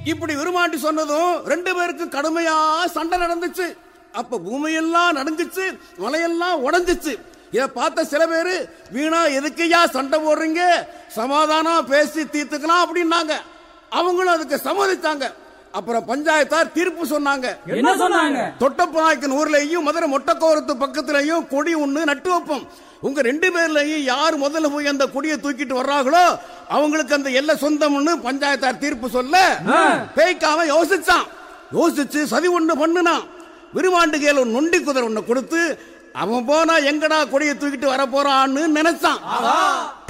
இப்படி விருமாண்டி சொன்னதும் ரெண்டு பேருக்கும் கடுமையா சண்டை நடந்துச்சு அப்ப பூமியெல்லாம் நடந்துச்சு மலையெல்லாம் உடைஞ்சிச்சு இத பார்த்த சில பேரு வீணா எதுக்கையா சண்டை போடுறீங்க சமாதானம் பேசி தீர்த்துக்கலாம் அப்படின்னாங்க அவங்களும் அதுக்கு சம்மதித்தாங்க அப்புறம் பஞ்சாயத்தார் தீர்ப்பு சொன்னாங்க என்ன சொன்னாங்க தொட்டப்பாய்க்கன் ஊர்லயும் மதுரை மொட்டக்கோரத்து பக்கத்துலயும் கொடி ஒண்ணு நட்டு வைப்போம் உங்க ரெண்டு பேர்லயும் யார் முதல்ல போய் அந்த கொடியை தூக்கிட்டு வர்றாங்களோ அவங்களுக்கு அந்த எல்லை சொந்தம்னு பஞ்சாயத்தார் தீர்ப்பு சொல்ல பேய்க்காம யோசிச்சான் யோசிச்சு சதி ஒண்ணு பண்ணுனான் விருமாண்டுகையில ஒரு நொண்டி குதிரை ஒண்ணு கொடுத்து அவன் போனா எங்கடா கொடியை தூக்கிட்டு வர போறான்னு நினைச்சான்